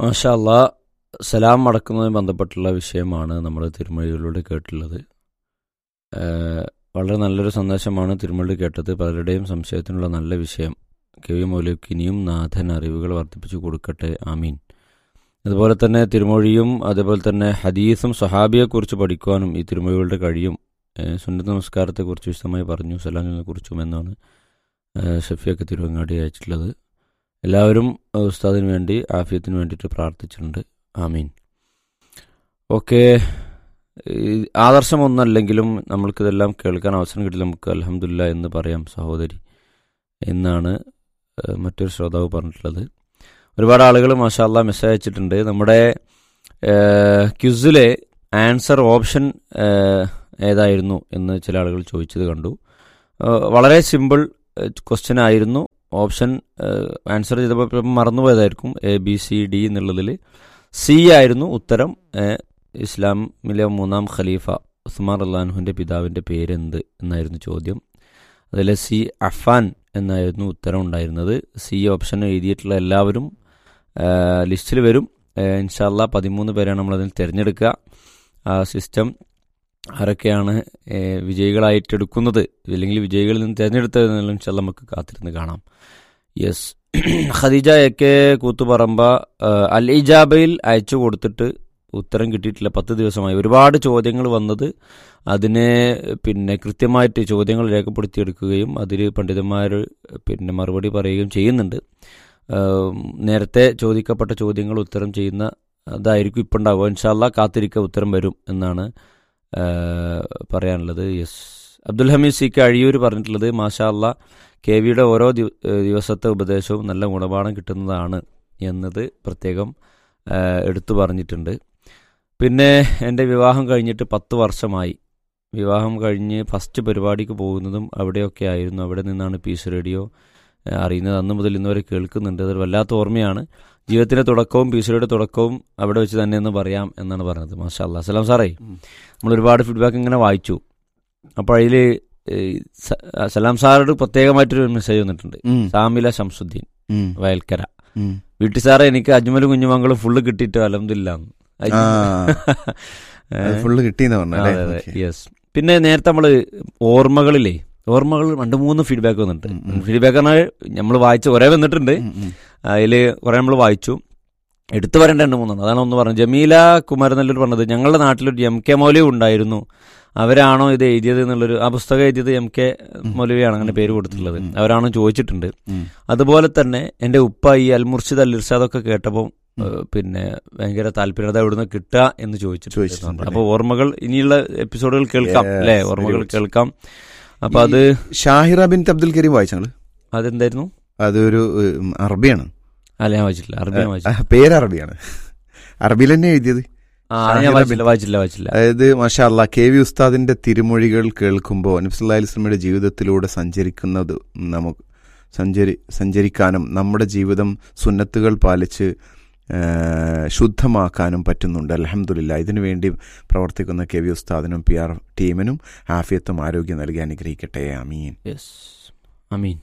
മാഷല്ല സലാം മടക്കുന്നതുമായി ബന്ധപ്പെട്ടുള്ള വിഷയമാണ് നമ്മൾ തിരുമൊഴികളിലൂടെ കേട്ടുള്ളത് ഏഹ് വളരെ നല്ലൊരു സന്ദേശമാണ് തിരുമൊഴി കേട്ടത് പലരുടെയും സംശയത്തിനുള്ള നല്ല വിഷയം കെ വി മൗലവിക്ക് ഇനിയും നാഥൻ അറിവുകൾ വർദ്ധിപ്പിച്ചു കൊടുക്കട്ടെ ആമീൻ അതുപോലെ തന്നെ തിരുമൊഴിയും അതുപോലെ തന്നെ ഹദീസും സഹാബിയെക്കുറിച്ച് പഠിക്കുവാനും ഈ തിരുമൊഴികളുടെ കഴിയും ഏഹ് സുന്നത്ത് നമസ്കാരത്തെക്കുറിച്ച് വിശദമായി പറഞ്ഞു സലാമിനെ കുറിച്ചും എന്നാണ് ഏഹ് ഷഫിയൊക്കെ തിരുവങ്ങാടി അയച്ചിട്ടുള്ളത് എല്ലാവരും ഏഹ് ഉസ്താദിന് വേണ്ടി ആഫിയത്തിന് വേണ്ടിയിട്ട് പ്രാർത്ഥിച്ചിട്ടുണ്ട് ആമീൻ ഓക്കെ ആദർശമൊന്നല്ലെങ്കിലും നമ്മൾക്കിതെല്ലാം കേൾക്കാൻ അവസരം കിട്ടില്ല നമുക്ക് അലഹമില്ല എന്ന് പറയാം സഹോദരി എന്നാണ് ഏഹ് മറ്റൊരു ശ്രോതാവ് പറഞ്ഞിട്ടുള്ളത് ഒരുപാട് ആളുകൾ മാഷാല്ല മെസ്സേജ് അയച്ചിട്ടുണ്ട് നമ്മുടെ ഏഹ് ക്യുസിലെ ആൻസർ ഓപ്ഷൻ ഏഹ് ഏതായിരുന്നു എന്ന് ചില ആളുകൾ ചോദിച്ചത് കണ്ടു ഏഹ് വളരെ സിമ്പിൾ ക്വസ്റ്റ്യൻ ആയിരുന്നു ഓപ്ഷൻ ആൻസർ ചെയ്തപ്പോൾ മറന്നുപോയതായിരിക്കും എ ബി സി ഡി എന്നുള്ളതിൽ സി ആയിരുന്നു ഉത്തരം ഏഹ് ഇസ്ലാമിലെ മൂന്നാം ഖലീഫ ഉസ്മാൻ അള്ളാഹുവിൻ്റെ പിതാവിൻ്റെ പേരെന്ത് എന്നായിരുന്നു ചോദ്യം അതിൽ സി അഫാൻ എന്നായിരുന്നു ഉത്തരം ഉണ്ടായിരുന്നത് സി ഓപ്ഷൻ എഴുതിയിട്ടുള്ള എല്ലാവരും ലിസ്റ്റിൽ വരും ഏഹ് ഇൻഷാല്ല പതിമൂന്ന് പേരാണ് നമ്മളതിൽ തിരഞ്ഞെടുക്കുക ആ സിസ്റ്റം ആരൊക്കെയാണ് ഏഹ് വിജയികളായിട്ട് എടുക്കുന്നത് അല്ലെങ്കിൽ വിജയികളിൽ നിന്ന് തിരഞ്ഞെടുത്തത് എന്നുള്ള ഇൻഷാല്ല നമുക്ക് കാത്തിരുന്ന് കാണാം yes Khadeeja A K Koothuparamba ഏഹ് അൽ ഇജാബയിൽ അയച്ചു കൊടുത്തിട്ട് ഉത്തരം കിട്ടിയിട്ടില്ല പത്ത് ദിവസമായി ഒരുപാട് ചോദ്യങ്ങൾ വന്നത് അതിനെ പിന്നെ കൃത്യമായിട്ട് ചോദ്യങ്ങൾ രേഖപ്പെടുത്തിയെടുക്കുകയും അതിൽ പണ്ഡിതന്മാർ പിന്നെ മറുപടി പറയുകയും ചെയ്യുന്നുണ്ട് ഏഹ് നേരത്തെ ചോദിക്കപ്പെട്ട ചോദ്യങ്ങൾ ഉത്തരം ചെയ്യുന്ന അതായിരിക്കും ഇപ്പം ഉണ്ടാവുക ഇൻഷാല്ല കാത്തിരിക്കുക ഉത്തരം വരും എന്നാണ് ഏഹ് പറയാനുള്ളത് yes Abdul Hameed C K Azhiyur പറഞ്ഞിട്ടുള്ളത് മാഷാ അല്ല കെ വിയുടെ ഓരോ ദിവ- ഏഹ് ദിവസത്തെ ഉപദേശവും നല്ല ഗുണപാഠം കിട്ടുന്നതാണ് എന്നത് പ്രത്യേകം ഏഹ് എടുത്തു പറഞ്ഞിട്ടുണ്ട് പിന്നെ എൻ്റെ വിവാഹം കഴിഞ്ഞിട്ട് പത്ത് വർഷമായി വിവാഹം കഴിഞ്ഞ് ഫസ്റ്റ് പരിപാടിക്ക് പോകുന്നതും അവിടെയൊക്കെ ആയിരുന്നു അവിടെ നിന്നാണ് പീസ് റേഡിയോ ഏഹ് അറിയുന്നത് അന്ന് മുതൽ ഇന്ന് വരെ കേൾക്കുന്നുണ്ട് അതൊരു വല്ലാത്ത ഓർമ്മയാണ് ജീവിതത്തിൻ്റെ തുടക്കവും പീസ് റേഡിയോ തുടക്കവും അവിടെ വെച്ച് തന്നെ എന്ന് പറയാം എന്നാണ് പറഞ്ഞത് മാഷാ അല്ലാ സലാം സാറേ ഉം. നമ്മൾ ഒരുപാട് ഫീഡ്ബാക്ക് ഇങ്ങനെ വായിച്ചു അപ്പോൾ അതിൽ സലാം സാറോട് പ്രത്യേകമായിട്ടൊരു മെസ്സേജ് വന്നിട്ടുണ്ട് ഉം. സാമില ശംസുദ്ദീൻ ഉം. വയൽക്കര ഉം. വീട്ടിൽ സാറേ എനിക്ക് അജ്മലും കുഞ്ഞുമംഗളും ഫുള്ള് കിട്ടിയിട്ട് അലഹമില്ലാന്ന് ആ. അത് ഫുള്ള് കിട്ടിയെന്ന് പറഞ്ഞല്ലേ ഓക്കേ. യെസ് പിന്നെ നേരത്തെ നമ്മള് ഓർമ്മകളിലേ ഓർമ്മകൾ രണ്ട് മൂന്ന് ഫീഡ്ബാക്ക് വന്നിട്ടുണ്ട് ഉം, ഉം. ഫീഡ്ബാക്ക് പറഞ്ഞാൽ നമ്മൾ വായിച്ച കുറേ വന്നിട്ടുണ്ട് ഉം, ഉം. അതിൽ കുറേ നമ്മൾ വായിച്ചു എടുത്തു വരേണ്ട രണ്ട് മൂന്നെണ്ണം അതാണ് ഒന്ന് പറഞ്ഞത് ജമീല കുമാരനല്ലൂർ പറഞ്ഞത് ഞങ്ങളുടെ നാട്ടിലൊരു എം കെ മൗലവി ഉണ്ടായിരുന്നു അവരാണോ ഇത് എഴുതിയത് എന്നുള്ളൊരു ആ പുസ്തകം എഴുതിയത് എം കെ മൗലവിയാണ് അങ്ങനെ പേര് കൊടുത്തിട്ടുള്ളത് ഉം. അവരാണോ ചോദിച്ചിട്ടുണ്ട് ഉം. അതുപോലെ തന്നെ എൻ്റെ ഉപ്പ ഈ അൽ മുർഷിദ് അൽ ഇർഷാദൊക്കെ കേട്ടപ്പോൾ പിന്നെ ഭയങ്കര താല്പര്യം അത് എവിടുന്ന് കിട്ടുക എന്ന് ചോദിച്ചിട്ടുണ്ട് ചോദിച്ചിട്ടുണ്ട് അപ്പൊ ഓർമ്മകൾ ഇനിയുള്ള എപ്പിസോഡുകൾ കേൾക്കാം Yes, അല്ലേ very ഓർമ്മകൾ good. കേൾക്കാം അപ്പൊ അത് ഷാഹിറ ബിൻ അബ്ദുൽ കരീം വായിച്ചങ്ങള് അതെന്തായിരുന്നു അതൊരു ഉം, അറബിയാണ് അല്ല ഞാൻ വായിച്ചില്ല അറബി ഞാൻ വായിച്ചില്ല ആ, പേര് അറബിയാണ് അറബിയിൽ തന്നെ എഴുതിയത് ആ അത് ഞാൻ വായിച്ചില്ല വായിച്ചില്ല വായിച്ചില്ല അതായത് മാഷാ അല്ലാ കെ വി ഉസ്താദിന്റെ തിരുമൊഴികൾ കേൾക്കുമ്പോൾ നബ്സല്ലാ അലിസ്ലമിയുടെ ജീവിതത്തിലൂടെ സഞ്ചരിക്കുന്നത് നമുക്ക് സഞ്ചരി സഞ്ചരിക്കാനും നമ്മുടെ ജീവിതം സുന്നത്തുകൾ പാലിച്ച് ആ, ശുദ്ധമാക്കാനും പറ്റുന്നുണ്ട് അലഹമുല്ല ഇതിനു വേണ്ടി പ്രവർത്തിക്കുന്ന കെ വി ഉസ്താദിനും പി ആർ ടീമിനും ആഫിയത്തും ആരോഗ്യം നൽകി അനുഗ്രഹിക്കട്ടെ അമീൻ യെസ് അമീൻ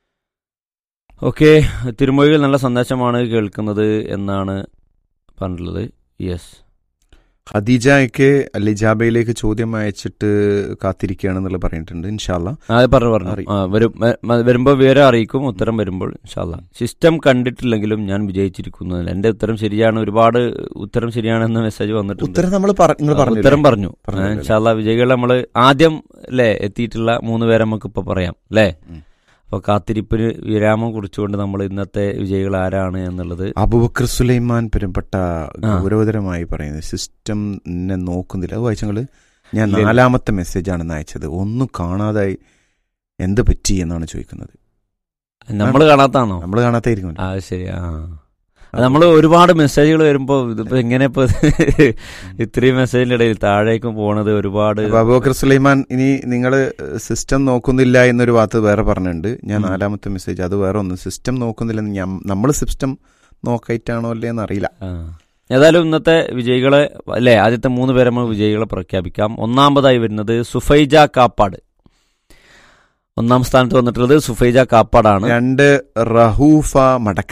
ഓക്കെ തിരുമൊഴികൾ നല്ല സന്ദേശമാണ് കേൾക്കുന്നത് എന്നാണ് പറഞ്ഞിട്ടുള്ളത് യെസ് ഖദീജയ്ക്ക് ലിജാബയിലേക്ക് ചോദ്യം അയച്ചിട്ട് കാത്തിരിക്കുകയാണെന്നുള്ളത് പറഞ്ഞിട്ടുണ്ട് ഇൻഷാല്ല ആ പറഞ്ഞു പറഞ്ഞു അറിയും. ആ വരും വ- മ- വരുമ്പോൾ വിവരം അറിയിക്കും ഉത്തരം വരുമ്പോൾ ഇൻഷാല്ല സിസ്റ്റം കണ്ടിട്ടില്ലെങ്കിലും ഞാൻ വിജയിച്ചിരിക്കുന്നു എൻ്റെ ഉത്തരം ശരിയാണ് ഒരുപാട് ഉത്തരം ശരിയാണെന്ന മെസ്സേജ് വന്നിട്ടുണ്ട് ഉത്തരം നമ്മൾ നിങ്ങൾ പറഞ്ഞു ഉത്തരം പറഞ്ഞു പറഞ്ഞില്ലേ? ഇൻഷാല്ല വിജയികൾ നമ്മൾ ആദ്യം അല്ലേ എത്തിയിട്ടുള്ള മൂന്ന് പേരെ നമുക്ക് ഇപ്പൊ പറയാം അല്ലേ ഉം. അപ്പൊ കാത്തിരിപ്പിന് വിരാമം കുറിച്ചുകൊണ്ട് നമ്മൾ ഇന്നത്തെ വിജയികൾ ആരാണ് എന്നുള്ളത് അബുബക്കർ സുലൈമാൻ പെരുമ്പട്ട ആ. ഗൗരവതരമായി പറയുന്നത് സിസ്റ്റം എന്നെ നോക്കുന്നില്ല അത് വായിച്ചങ്ങള് ഞാൻ ഇല്ല. നാലാമത്തെ മെസ്സേജാണ് അയച്ചത് ഒന്നും കാണാതായി എന്ത് പറ്റി എന്നാണ് ചോദിക്കുന്നത് നമ്മൾ കാണാത്താണോ നമ്മൾ കാണാത്തായിരിക്കും ആ ശരി ആ നമ്മൾ ഒരുപാട് മെസ്സേജുകൾ വരുമ്പോ ഇതിപ്പോ എങ്ങനെ ഇപ്പൊ ഇത്രയും മെസ്സേജിന്റെ ഇടയിൽ താഴേക്കും പോണത് ഒരുപാട് അപ്പൊ അബുബക്കർ സുലൈമാൻ ഇനി നിങ്ങൾ സിസ്റ്റം നോക്കുന്നില്ല എന്നൊരു വാർത്ത വേറെ പറഞ്ഞിട്ടുണ്ട് ഞാൻ ഉം. നാലാമത്തെ മെസ്സേജ് അത് വേറെ ഒന്ന് സിസ്റ്റം നോക്കുന്നില്ലെന്ന് നമ്മൾ സിസ്റ്റം നോക്കായിട്ടാണോ അല്ലേ എന്നറിയില്ല ആ. ഏതായാലും ഇന്നത്തെ വിജയികളെ അല്ലെ ആദ്യത്തെ മൂന്ന് പേരെ നമ്മൾ വിജയികളെ പ്രഖ്യാപിക്കാം ഒന്നാമതായി വരുന്നത് സുഫൈജ കാപ്പാട് ഒന്നാം സ്ഥാനത്ത് വന്നിട്ടുള്ളത് സുഫൈജ കാപ്പാടാണ് രണ്ട് റഹൂഫ മടക്കര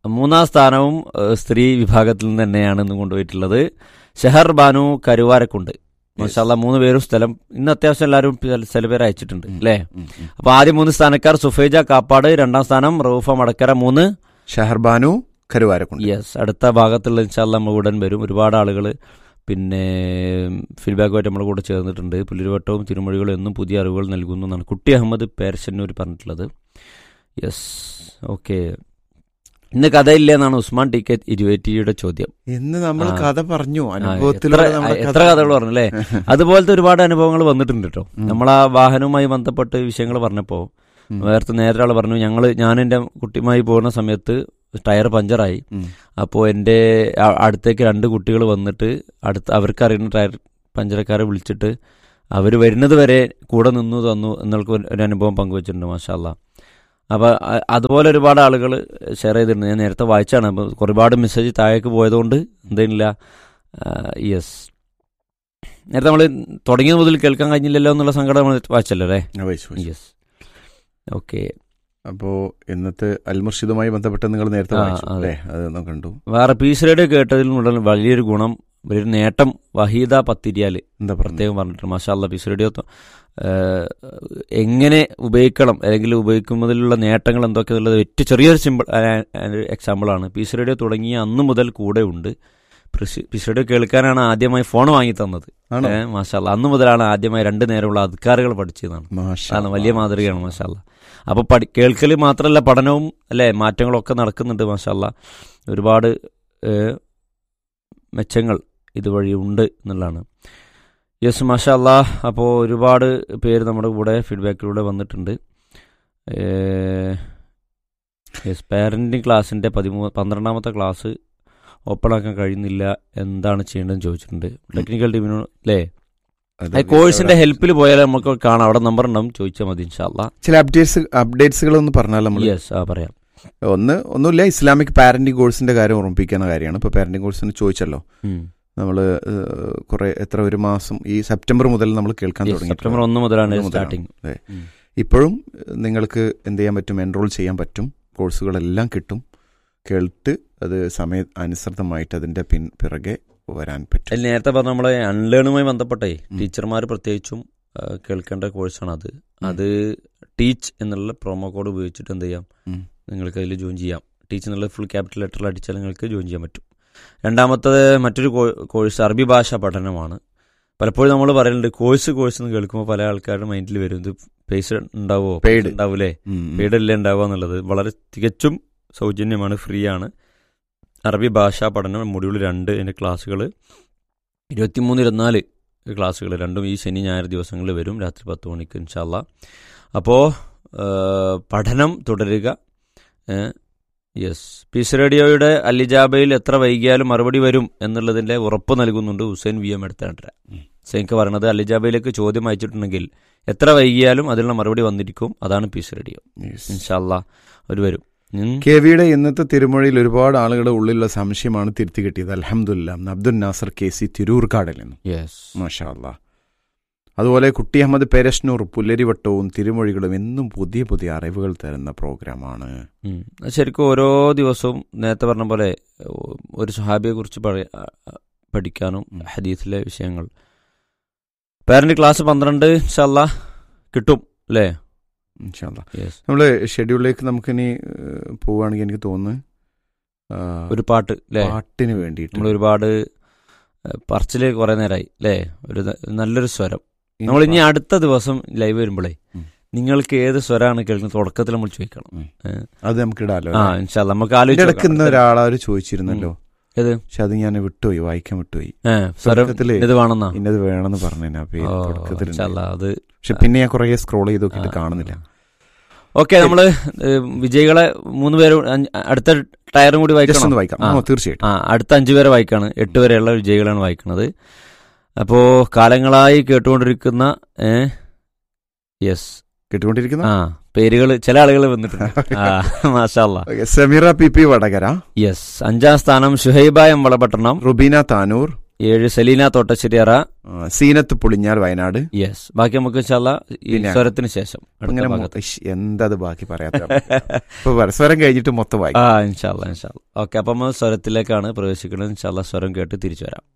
മൂന്നാം സ്ഥാനവും ഏഹ്, സ്ത്രീ വിഭാഗത്തിൽ നിന്ന് തന്നെയാണ് ഇന്ന് കൊണ്ടുപോയിട്ടുള്ളത് ഷെഹർ ബാനു കരുവാരക്കുണ്ട് മഷാല്ല മൂന്ന് പേരും സ്ഥലം ഇന്ന് അത്യാവശ്യം എല്ലാവരും പി- ചില പേര് അയച്ചിട്ടുണ്ട് അല്ലേ ഉം, ഉം. അപ്പൊ ആദ്യം മൂന്ന് സ്ഥാനക്കാർ സുഫൈജ കാപ്പാട് രണ്ടാം സ്ഥാനം റൌഫ മടക്കര മൂന്ന് ഷഹർബാനു കരുവാരക്കുണ്ട് യെസ് അടുത്ത ഭാഗത്തുള്ള ഇൻഷാല്ല നമ്മൾ ഉടൻ വരും ഒരുപാട് ആളുകൾ പിന്നെ ഫീഡ്ബാക്കുമായിട്ട് നമ്മുടെ കൂടെ ചേർന്നിട്ടുണ്ട് പുല്ലുരുവട്ടവും തിരുമൊഴികളും എന്നും പുതിയ അറിവുകൾ നൽകുന്നു എന്നാണ് കുട്ടി അഹമ്മദ് പേരശന്നൂർ പറഞ്ഞിട്ടുള്ളത് യെസ് ഓക്കെ ഇന്ന് കഥയില്ല എന്നാണ് ഉസ്മാൻ ടി കെ ഇരുപറ്റിയുടെ ചോദ്യം ഇന്ന് നമ്മൾ ആ. കഥ പറഞ്ഞു ആ, അനുഭവത്തിലൂടെ എത്ര- നമ്മുടെ എത്ര കഥകൾ പറഞ്ഞു അല്ലേ അതുപോലത്തെ ഒരുപാട് അനുഭവങ്ങൾ വന്നിട്ടുണ്ട് കേട്ടോ ഉം. നമ്മൾ ആ വാഹനവുമായി ബന്ധപ്പെട്ട് വിഷയങ്ങൾ പറഞ്ഞപ്പോൾ ഉം. നേരത്തെ നേരെ ആൾ പറഞ്ഞു ഞങ്ങൾ ഞാൻ എൻ്റെ കുട്ടിയുമായി പോകുന്ന സമയത്ത് ടയർ പഞ്ചറായി ഉം. അപ്പോൾ എൻ്റെ അ- അടുത്തേക്ക് രണ്ട് കുട്ടികൾ വന്നിട്ട് അടുത്ത് അവർക്ക് അറിയുന്ന ടയർ പഞ്ചറക്കാരെ വിളിച്ചിട്ട് അവർ വരുന്നത് വരെ കൂടെ നിന്നു തന്നു എന്നുള്ള ഒരു- ഒരു അനുഭവം പങ്കുവച്ചിട്ടുണ്ട് മാഷാല്ല അപ്പോൾ അ- അതുപോലെ ഒരുപാട് ആളുകൾ ഷെയർ ചെയ്തിട്ടുണ്ട് ഞാൻ നേരത്തെ വായിച്ചാണ് അപ്പോൾ ഒരുപാട് മെസ്സേജ് താഴേക്ക് പോയതുകൊണ്ട് എന്തെയില്ല യെസ് നേരത്തെ നമ്മൾ തുടങ്ങിയത് മുതൽ കേൾക്കാൻ കഴിഞ്ഞില്ലല്ലോ എന്നുള്ള സങ്കടം നമ്മൾ വായിച്ചല്ലോ അല്ലേ ആ, വഹിച്ചു, വഹിച്ചു. യെസ് ഓക്കെ അപ്പോ ഇന്നത്തെ അൽമുർഷിദുമായി ബന്ധപ്പെട്ട് നിങ്ങൾ നേരത്തെ ആ, വായിച്ചു അതെ. അല്ലേ അത് നമ്മൾ കണ്ടു വേറെ പീസ് റേഡിയോ കേട്ടതിൽ മുതൽ വലിയൊരു ഗുണം വലിയൊരു നേട്ടം വഹീദ പത്തിരിയാൽ എന്താ പറഞ്ഞത് പ്രത്യേകം പറഞ്ഞിട്ടുണ്ട് മാഷാല്ല പീസ് റേഡിയോ ത- ഏഹ്, എങ്ങനെ ഉപയോഗിക്കണം അല്ലെങ്കിൽ ഉപയോഗിക്കുന്നതിലുള്ള നേട്ടങ്ങൾ എന്തൊക്കെയുള്ളത് ഏറ്റവും ചെറിയൊരു സിമ്പിൾ എക്സാമ്പിളാണ് പീസ് റേഡിയോ തുടങ്ങിയ അന്ന് മുതൽ കൂടെ ഉണ്ട് പീസ് പീസ് റേഡിയോ കേൾക്കാനാണ് ആദ്യമായി ഫോൺ വാങ്ങി തന്നത് ആണോ ഏഹ്, മാഷാല്ല അന്ന് മുതലാണ് ആദ്യമായി രണ്ടു നേരമുള്ള അധികാരികൾ പഠിച്ചതാണ് മാഷാ അതാണ് വലിയ മാതൃകയാണ് മാഷാല്ല അപ്പൊ പഠി കേൾക്കൽ മാത്രമല്ല പഠനവും അല്ലേ മാറ്റങ്ങളൊക്കെ നടക്കുന്നുണ്ട് മാഷാല്ല ഒരുപാട് ഏഹ്, മെച്ചങ്ങൾ ഇതുവഴി ഉണ്ട് എന്നുള്ളതാണ് യെസ് മാഷാല്ല അപ്പോൾ ഒരുപാട് പേര് നമ്മുടെ കൂടെ ഫീഡ്ബാക്കിലൂടെ വന്നിട്ടുണ്ട് യെസ് പാരന്റിങ് ക്ലാസ്സിന്റെ പതിമൂന്ന് പന്ത്രണ്ടാമത്തെ ക്ലാസ് ഓപ്പൺ ആക്കാൻ കഴിയുന്നില്ല എന്താണ് ചെയ്യേണ്ടതെന്ന് ചോദിച്ചിട്ടുണ്ട് ടെക്നിക്കൽ ടീമിനോട് അല്ലേ അത് കോഴ്സിന്റെ ഹെൽപ്പിൽ പോയാൽ നമുക്ക് കാണാം അവിടെ നമ്പർ ഉണ്ടാവും ചോദിച്ചാൽ മതി ഇൻഷാല്ല ചില അപ്ഡേറ്റ്സ് അപ്ഡേറ്റ്സുകൾ ഒന്ന് പറഞ്ഞാൽ നമ്മൾ യെസ് ആ പറയാം ഒന്ന് ഒന്നുമില്ല ഇസ്ലാമിക് പാരന്റിംഗ് കോഴ്സിന്റെ കാര്യം ഓർമ്മിപ്പിക്കുന്ന കാര്യമാണ് ഇപ്പൊ പാരന്റിംഗ് കോഴ്സിന് ചോദിച്ചല്ലോ ഉം. നമ്മൾ കുറെ എത്ര ഒരു മാസം ഈ സെപ്റ്റംബർ മുതൽ നമ്മൾ കേൾക്കാൻ Yes, തുടങ്ങി സെപ്റ്റംബർ ഒന്ന് മുതലാണ് ഒന്ന് മുതലാണ്. സ്റ്റാർട്ടിങ് അതെ. ഇപ്പോഴും ഏഹ്, നിങ്ങൾക്ക് എന്ത് ചെയ്യാൻ പറ്റും എൻറോൾ ചെയ്യാൻ പറ്റും കോഴ്സുകളെല്ലാം കിട്ടും കേട്ട് അത് സമയ അനുസൃതമായിട്ട് അതിന്റെ പിൻ പിറകെ വരാൻ പറ്റും അതിൽ നേരത്തെ പറഞ്ഞ നമ്മളെ അൺലേണുമായി ബന്ധപ്പെട്ടേ ഉം. ടീച്ചർമാർ പ്രത്യേകിച്ചും ആ, കേൾക്കേണ്ട കോഴ്സാണ് അത് അത് ടീച്ച് എന്നുള്ള പ്രൊമോ കോഡ് ഉപയോഗിച്ചിട്ട് എന്ത് ചെയ്യാം ഉം. നിങ്ങൾക്ക് അതിൽ ജോയിൻ ചെയ്യാം ടീച്ച് എന്നുള്ള ഫുൾ ക്യാപിറ്റൽ ലെറ്ററിൽ അടിച്ചാൽ നിങ്ങൾക്ക് ജോയിൻ ചെയ്യാൻ പറ്റും രണ്ടാമത്തത് മറ്റൊരു കോ- കോഴ്സ് അറബി ഭാഷ പഠനമാണ് പലപ്പോഴും നമ്മൾ പറയുന്നുണ്ട് കോഴ്സ് കോഴ്സ് എന്ന് കേൾക്കുമ്പോൾ പല ആൾക്കാരുടെ മൈൻഡിൽ വരും ഇത് പൈസ ഉണ്ടാവോ Paid. ഉണ്ടാവൂലേ ഉം, ഉം. വീടല്ലേ ഉണ്ടാവുക എന്നുള്ളത് വളരെ തികച്ചും സൗജന്യമാണ് ഫ്രീ ആണ് അറബി ഭാഷാ പഠനം മൊഡ്യൂൾ രണ്ട് എൻ്റെ ക്ലാസ്സുകൾ ഇരുപത്തിമൂന്ന് ഇരുപത്തിനാല് ക്ലാസ്സുകൾ രണ്ടും ഈ ശനി ഞായർ ദിവസങ്ങളിൽ വരും രാത്രി പത്ത് മണിക്ക് ഇൻഷാല്ല അപ്പോൾ പഠനം തുടരുക യെസ് പീസ് റേഡിയോയുടെ അല്ലിജാബയിൽ എത്ര വൈകിയാലും മറുപടി വരും എന്നുള്ളതിൻ്റെ ഉറപ്പ് നൽകുന്നുണ്ട് ഹുസൈൻ വി എം എടുത്തേണ്ട ഉം. ഹുസൈൻക്ക് പറയണത് അല്ലിജാബയിലേക്ക് ചോദ്യം അയച്ചിട്ടുണ്ടെങ്കിൽ എത്ര വൈകിയാലും അതിനുള്ള മറുപടി വന്നിരിക്കും അതാണ് പീസ് റേഡിയോ Yes. ഇൻഷാല്ല ഒരു വരും ഉം. കെ വിയുടെ ഇന്നത്തെ തിരുമൊഴിയിൽ ഒരുപാട് ആളുകളുടെ ഉള്ളിലുള്ള സംശയമാണ് തിരുത്തി കിട്ടിയത് അലഹമുല്ല അബ്ദുൽ നാസർ കെ സി തിരൂർക്കാടിൽ നിന്നും Yes. മാഷാ അല്ലാ അതുപോലെ കുട്ടി അഹമ്മദ് പെരഷ്നൂർ പുല്ലരിവട്ടവും തിരുമൊഴികളും എന്നും പുതിയ പുതിയ അറിവുകൾ തരുന്ന പ്രോഗ്രാമാണ് ഉം. അത് ശരിക്കും ഓരോ ദിവസവും നേരത്തെ പറഞ്ഞ പോലെ ഒ- ഒരു സുഹാബിയെ കുറിച്ച് പറയ- ആ, ആ, പഠിക്കാനും ഉം. ഹദീസിലെ വിഷയങ്ങൾ പാരന്റ് ക്ലാസ് പന്ത്രണ്ട് ഇൻഷാല്ല കിട്ടും അല്ലേ ഇൻഷാല്ലാ യെസ് നമ്മൾ ഷെഡ്യൂളിലേക്ക് നമുക്കിനി ഏഹ്, പോവുകയാണെങ്കിൽ എനിക്ക് തോന്നുന്നു ആ, ഒരു പാട്ട് അല്ലേ പാട്ടിന് വേണ്ടിയിട്ട് നമ്മൾ ഒരുപാട് പറച്ചില് കുറെ നേരമായി അല്ലേ ഒരു ന- നല്ലൊരു സ്വരം ഇനി നമ്മൾ ഇനി പാ- അടുത്ത ദിവസം ലൈവ് വരുമ്പോഴേ ഉം. നിങ്ങൾക്ക് ഏത് സ്വരമാണ് കേൾക്കുന്നത് തുടക്കത്തിൽ നമ്മൾ ചോദിക്കണം ഉം. ഏ. അത് നമുക്ക് ഇടാലോ ആ അല്ലേ? ഇൻഷാല്ല നമുക്ക് ഇതിന്റെ ആലോചിച്ച് ഇടയ്ക്ക് ഇന്ന് നോക്കാം. ഒരാളാര് ചോദിച്ചിരുന്നല്ലോ ഏത് പക്ഷെ അത് ഞാൻ വിട്ടുപോയി വായിക്കാൻ വിട്ടുപോയി ഏ, സ്വരം തുടക്കത്തില് ഇത് വേണമെന്നാ ഇന്നത് വേണമെന്ന് പറഞ്ഞു ആ പേര് ഓ, തുടക്കത്തിൽ ഇൻഷാല്ലാ, അത് പക്ഷെ പിന്നെ ഞാൻ കുറെ സ്ക്രോൾ ചെയ്ത് നോക്കിയിട്ട് കാണുന്നില്ല ഓക്കെ നമ്മള് ഏഹ്, വിജയികളെ മൂന്ന് പേര് അഞ്ച്- അടുത്ത ടയറും കൂടി ജസ്റ്റ് വായിക്കണം ഒന്ന് വായിക്കാം ആ. ആ, തീർച്ചയായിട്ടും ആ അടുത്ത അഞ്ചു പേരെ വായിക്കാണ് എട്ട് വരെയുള്ള വിജയികളാണ് വായിക്കുന്നത് അപ്പോ കാലങ്ങളായി കേട്ടുകൊണ്ടിരിക്കുന്ന യെസ് കേട്ടുകൊണ്ടിരിക്കുന്ന ആ പേരുകൾ ചില ആളുകൾ വന്നിട്ടുണ്ട് ആ മാഷാല്ല okay, Sameera P P Vadakara yes അഞ്ചാം സ്ഥാനം ഷുഹൈബ എം വളപട്ടണം റുബീന താനൂർ ഏഴ് സലീന തോട്ടശ്ശേരിയറ ആ, സീനത്ത് പുളിഞ്ഞാൽ വയനാട് യെസ് ബാക്കി നമുക്ക് ഇൻഷാല്ല ഈ പിന്നെ സ്വരത്തിന് ശേഷം അടുത്ത അങ്ങനെ മൊ- ഭാഗത്ത്. ഇഷ്, എന്തത് ബാക്കി പറയാത്ത ഇപ്പൊ പരസ്പരം കഴിഞ്ഞിട്ട് മൊത്തം വായിക്കും ആ ഇൻഷാല്ല ഇൻഷാല്ല ഓക്കെ അപ്പം നമ്മൾ സ്വരത്തിലേക്കാണ് പ്രവേശിക്കുന്നത് ഇൻഷാല്ല സ്വരം കേട്ട് തിരിച്ചു വരാം